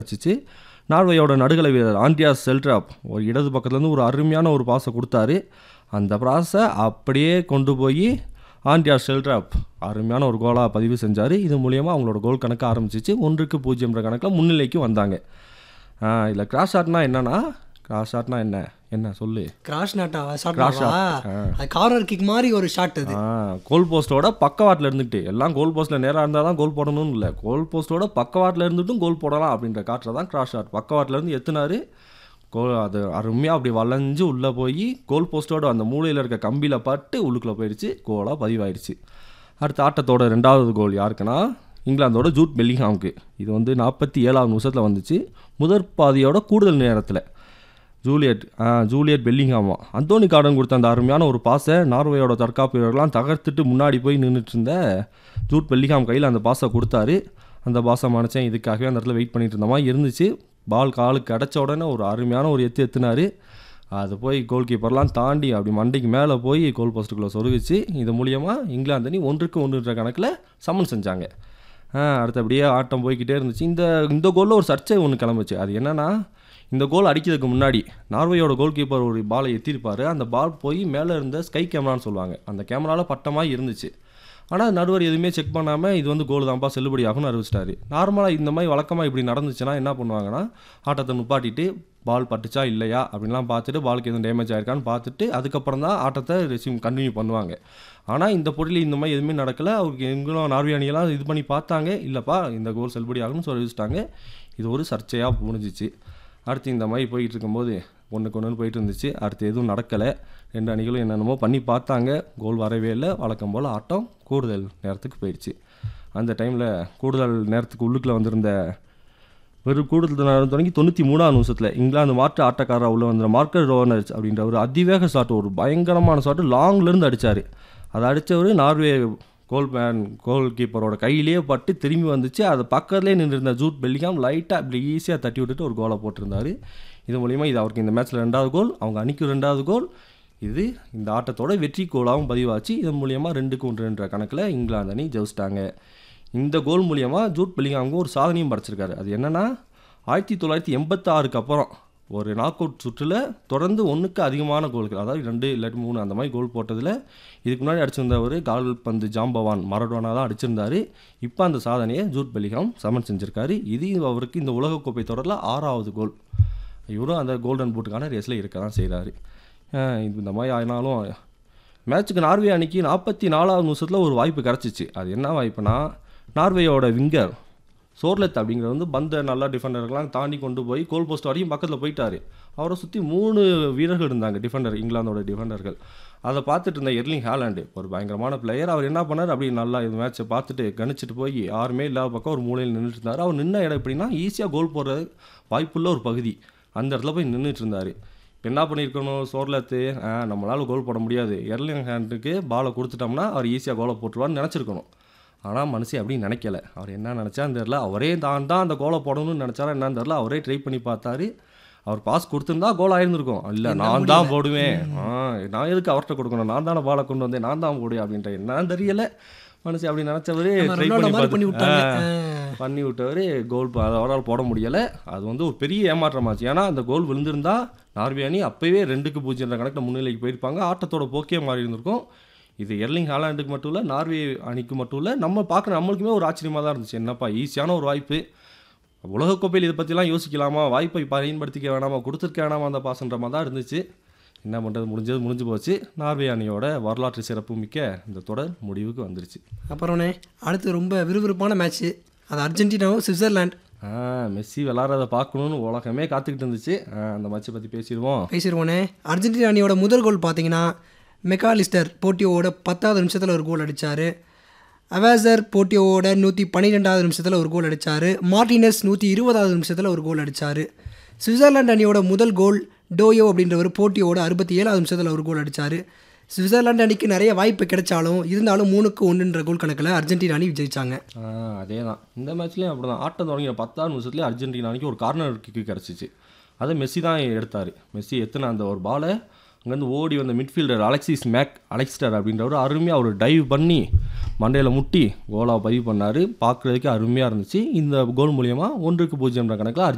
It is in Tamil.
வச்சுச்சு நார்வேயோட நடுகளை வீரர் ஆண்டியாஸ் செல்ட்ராப் ஒரு இடது பக்கத்துலேருந்து ஒரு அருமையான ஒரு பாஸை கொடுத்தாரு அந்த பாஸை அப்படியே கொண்டு போய் ஆண்டியாஸ் செல்ட்ராப் அருமையான ஒரு கோலாக பதிவு செஞ்சார் இது மூலியமாக அவங்களோட கோல் கணக்கு ஆரம்பிச்சிச்சு ஒன்றுக்கு பூஜ்ஜியம்ன்ற கணக்கில் முன்னிலைக்கு வந்தாங்க இதில் கிராஸ் ஷாட்னா என்னன்னா கிராஸ் ஷாட்னா என்ன என்ன சொல்லு கிராஷ் நாட்டா ஷாட் Cross shot. அது கார்னர் கிக் மாதிரி ஒரு ஷாட் அது ஆ கோல் போஸ்ட்டோட பக்கவாட்டில் இருந்துட்டு எல்லாம் கோல் போஸ்ட்டில் நேராக இருந்தால் தான் கோல் போடணும்னு இல்லை கோல் போஸ்ட்டோட பக்கவாட்டில் இருந்துட்டும் கோல் போடலாம் அப்படின்ற காட்டில் தான் கிராஸ் ஷாட் பக்கவாட்டில் இருந்து எத்துனாரு கோல் அது அருமையாக அப்படி வளைஞ்சு உள்ளே போய் கோல் போஸ்ட்டோட அந்த மூலையில் இருக்க கம்பியில் பட்டு உள்ளுக்குள்ளே போயிடுச்சு கோலாக பதிவாயிடுச்சு அடுத்த ஆட்டத்தோட ரெண்டாவது கோல் யாருக்குன்னா இங்கிலாந்தோட ஜூட் பெல்லிங்ஹாம்க்கு இது வந்து நாற்பத்தி ஏழாவது நிமிஷத்தில் வந்துச்சு முதற் பாதியோட கூடுதல் நேரத்தில் ஜூலியட் ஆ ஜூலியட் பெல்லிங்ஹாமா அந்தோனி கார்டன் கொடுத்த அந்த அருமையான ஒரு பாஸை நார்வேயோட தற்காப்பு வீரர்கள்லாம் தகர்த்துட்டு முன்னாடி போய் நின்றுட்டு இருந்த ஜூட் பெல்லிங்ஹாம் கையில் அந்த பாஸை கொடுத்தாரு அந்த பாஸை மனைச்சேன் இதுக்காகவே அந்த இடத்துல வெயிட் பண்ணிட்டு இருந்த மாதிரி இருந்துச்சு பால் காலுக்கு கிடச்ச உடனே ஒரு அருமையான ஒரு எத்து எத்துனாரு அது போய் கோல் கீப்பர்லாம் தாண்டி அப்படி மண்டைக்கு மேலே போய் கோல் போஸ்ட்டுக்குள்ளே சொருகுச்சு இது மூலியமாக இங்கிலாந்து அணி ஒன்றுக்கு ஒன்றுன்ற கணக்கில் சமன் செஞ்சாங்க ஆ, அடுத்தபடியே ஆட்டம் போய்க்கிட்டே இருந்துச்சு இந்த இந்த கோலில் ஒரு சர்ச்சை ஒன்று கிளம்புச்சு அது என்னன்னா இந்த கோல் அடிக்கிறதுக்கு முன்னாடி நார்வேயோட கோல் கீப்பர் ஒரு பாலை எத்திருப்பார் அந்த பால் போய் மேலே இருந்த ஸ்கை கேமரான்னு சொல்லுவாங்க அந்த கேமராவில் பட்டமாக இருந்துச்சு ஆனால் நடுவர் எதுவுமே செக் பண்ணாமல் இது வந்து கோல் தான்ப்பா செல்லுபடி ஆகும்னு அறிவிச்சிட்டாரு நார்மலாக இந்த மாதிரி வழக்கமாக இப்படி நடந்துச்சுன்னா என்ன பண்ணுவாங்கன்னா ஆட்டத்தை நுப்பாட்டிட்டு பால் பட்டுச்சா இல்லையா அப்படின்லாம் பார்த்துட்டு பாலுக்கு எதுவும் டேமேஜ் ஆயிருக்கான்னு பார்த்துட்டு அதுக்கப்புறம் தான் ஆட்டத்தை ரெசியூம் கண்டினியூ பண்ணுவாங்க ஆனால் இந்த போட்டியில் இந்த மாதிரி எதுவுமே நடக்கலை அவருக்கு எங்களும் நார்வே அணியெல்லாம் இது பண்ணி பார்த்தாங்க இல்லைப்பா இந்த கோல் செல்லுபடி ஆகும்னு சொல்லி வச்சுட்டாங்க இது ஒரு சர்ச்சையாக முடிஞ்சிச்சு அடுத்து இந்த மாதிரி போயிட்டு இருக்கும்போது ஒன்றுக்கு ஒன்று போயிட்டு இருந்துச்சு அடுத்து எதுவும் நடக்கலை ரெண்டு அணிகளும் என்னென்னமோ பண்ணி பார்த்தாங்க கோல் வரவே இல்லை வழக்கம் போல் ஆட்டம் கூடுதல் நேரத்துக்கு போயிடுச்சு அந்த டைமில் கூடுதல் நேரத்துக்கு உள்ளுக்குள்ள வந்திருந்த வெறும் கூடுதல் நேரம் தொடங்கி தொண்ணூற்றி மூணாவது நிமிஷத்தில் இங்கிலாந்து மாற்று ஆட்டக்காரராக உள்ள வந்த மார்க்கர் ரோனர்ஸ் அப்படின்ற ஒரு அதிவேக ஷாட் ஒரு பயங்கரமான ஷாட் லாங்லேருந்து அடித்தார் அதை அடித்தவர் நார்வே கோல் மேன் கோல் கீப்பரோட கையிலேயே பட்டு திரும்பி வந்துச்சு அது பக்கத்துலேயே நின்றுருந்த ஜூட் பெல்லிங்காம் லைட்டாக இப்படி ஈஸியாக தட்டி விட்டுட்டு ஒரு கோலை போட்டிருந்தாரு இது மூலிமா இது அவருக்கு இந்த மேட்ச்சில் ரெண்டாவது கோல் அவங்க அணிக்கு ரெண்டாவது கோல் இது இந்த ஆட்டத்தோட வெற்றி கோலாகவும் பதிவாச்சு இதன் மூலியமாக ரெண்டுக்கு ஒன்றுன்ற கணக்கில் இங்கிலாந்து அணி ஜெயிச்சிட்டாங்க இந்த கோல் மூலியமாக ஜூட் பெல்லிங்காமுக்கு ஒரு சாதனையும் படைச்சிருக்காரு அது என்னன்னா ஆயிரத்தி தொள்ளாயிரத்தி எண்பத்தாறுக்கு அப்புறம் ஒரு நாக் அவுட் சுற்றில் தொடர்ந்து ஒன்றுக்கு அதிகமான கோல்கள் அதாவது ரெண்டு இல்லாட்டி மூணு அந்த மாதிரி கோல் போட்டதில் இதுக்கு முன்னாடி அடிச்சிருந்தவர் கால்பந்து ஜாம்பவான் மரடோனா தான் அடிச்சிருந்தாரு இப்போ அந்த சாதனையை ஜூட் பெல்லிங்ஹாம் சமன் செஞ்சிருக்காரு இது அவருக்கு இந்த உலகக்கோப்பை தொடரில் ஆறாவது கோல் இவரும் அந்த கோல்டன் பூட்டுக்கான ரேஸில் இருக்க தான் செய்கிறாரு இந்த மாதிரி ஆனாலும் மேட்ச்சுக்கு நார்வே அணிக்கு நாற்பத்தி நாலாவது நிமிஷத்தில் ஒரு வாய்ப்பு கிடச்சிச்சு அது என்ன வாய்ப்புனா நார்வேயோட விங்கர் சோர்லெத் அப்படிங்கிறது வந்து பந்தை நல்லா டிஃபெண்டர்கள்லாம் தாண்டி கொண்டு போய் கோல் போஸ்ட் வரையும் பக்கத்தில் போயிட்டாரு அவரை சுற்றி மூணு வீரர்கள் இருந்தாங்க டிஃபெண்டர் இங்கிலாந்தோட டிஃபெண்டர்கள் அதை பார்த்துட்டு இருந்த எர்லிங் ஹாலாண்டு ஒரு பயங்கரமான பிளேயர் அவர் என்ன பண்ணார் அப்படி நல்லா இந்த மேட்ச்சை பார்த்துட்டு கணிச்சிட்டு போய் யாருமே இல்லாத பக்கம் ஒரு மூலையில் நின்றுட்டு இருந்தார் அவர் நின்ன இடம் எப்படின்னா ஈஸியாக கோல் போடுற வாய்ப்புள்ள ஒரு பகுதி அந்த இடத்துல போய் நின்றுட்டு இருந்தார் இப்போ என்ன பண்ணியிருக்கணும் சோர்லத்து நம்மளால் கோல் போட முடியாது எர்லிங் ஹேண்டுக்கு பாலை கொடுத்துட்டோம்னா அவர் ஈஸியாக கோலை போட்டுருவார்னு நினச்சிருக்கணும் ஆனால் மனசு அப்படி நினைக்கல அவர் என்ன நினச்சான்னு தெரில அவரே தான் தான் அந்த கோலை போடணும்னு நினச்சாரா என்னன்னு தெரில அவரே ட்ரை பண்ணி பார்த்தாரு அவர் பாஸ் கொடுத்துருந்தா கோல் ஆயிருந்திருக்கும் இல்லை நான் தான் போடுவேன் ஆ நான் எதுக்கு அவர்கிட்ட கொடுக்கணும் நான் தானே பாலை கொண்டு வந்தேன் நான் தான் போடுவேன் அப்படின்ற என்னன்னு தெரியல மனசு அப்படி நினச்சவரு நம்ம ட்ரை ரொனால்டோ பண்ணி மாதிரி பண்ணி பார்த்து விட்டாங்க. ஆ, பண்ணி விட்டவர் கோல் ப- அது அவரால் போட முடியலை அது வந்து ஒரு பெரிய ஏமாற்றமாச்சு ஏன்னா அந்த கோல் விழுந்திருந்தா நார்வே அணி அப்போவே ரெண்டுக்கு பூஜ்ஜியம் கணக்கில் முன்னிலைக்கு போயிருப்பாங்க ஆட்டத்தோட போக்கே மாறி இருந்திருக்கும் இது எர்லிங் ஹாலாண்டுக்கு மட்டும் இல்லை நார்வே அணிக்கு மட்டும் இல்லை நம்ம பார்க்குற நம்மளுக்குமே ஒரு ஆச்சரியமாக தான் இருந்துச்சு என்னப்பா ஈஸியான ஒரு வாய்ப்பு உலகக்கோப்பையில் இதை பற்றிலாம் யோசிக்கலாமா வாய்ப்பை பயன்படுத்திக்க வேணாமா கொடுத்துருக்க வேணாமா அந்த பாசன்ற மாதிரி தான் இருந்துச்சு என்ன பண்ணுறது முடிஞ்சது முடிஞ்சு போச்சு நார்வே அணியோட வரலாற்று சிறப்பு மிக்க இந்த தொடர் முடிவுக்கு வந்துருச்சு அப்புறம்ண்ணே அடுத்து ரொம்ப விறுவிறுப்பான மேட்ச்சு அது அர்ஜென்டினாவும் சுவிட்சர்லாண்ட் ஆ மெஸ்ஸி விளாட்றத பார்க்கணுன்னு உலகமே காத்துக்கிட்டு இருந்துச்சு ஆ, அந்த மேட்சை பற்றி பேசிடுவோம் பேசிடுவோனே அர்ஜென்டினா அணியோட முதல் கோல் பார்த்தீங்கன்னா மெக்காலிஸ்டர் போட்டியோட பத்தாவது நிமிஷத்தில் ஒரு கோல் அடித்தார் அவேசர் போட்டியோட நூற்றி பன்னிரெண்டாவது நிமிஷத்தில் ஒரு கோல் அடித்தார் மார்டினஸ் நூற்றி இருபதாவது நிமிஷத்தில் ஒரு கோல் அடித்தார் சுவிட்சர்லாந்து அணியோட முதல் கோல் டோயோ அப்படின்றவர் போட்டியோட அறுபத்தி ஏழாவது நிமிஷத்தில் ஒரு கோல் அடித்தார் சுவிட்சர்லாந்து அணிக்கு நிறைய வாய்ப்பு கிடைச்சாலும் இருந்தாலும் மூணுக்கு ஒன்றுன்ற கோல் கணக்கில் அர்ஜென்டினா அணி ஜெயிச்சாங்க அதே தான் இந்த மேட்ச்லேயும் அப்படி தான் ஆட்டம் தொடங்கின பத்தாவது நிமிஷத்துலேயே அர்ஜென்டினாக்கு ஒரு கார்னர் கிக்கு கிடச்சிச்சு அதை மெஸ்ஸி தான் எடுத்தார் மெஸ்ஸி எத்தனை அந்த ஒரு பாலை அங்கேருந்து ஓடி வந்த மிட்ஃபீல்டர் அலெக்சிஸ் மேக் அலெக்ஸ்டர் அப்படின்றவர் அருமையாக ஒரு டைவ் பண்ணி மண்டையில் முட்டி கோலாக பதிவு பண்ணார் பார்க்குறதுக்கு அருமையாக இருந்துச்சு இந்த கோல் மூலியமாக ஒன்றுக்கு பூஜ்ஜியம்ன்ற கணக்கில்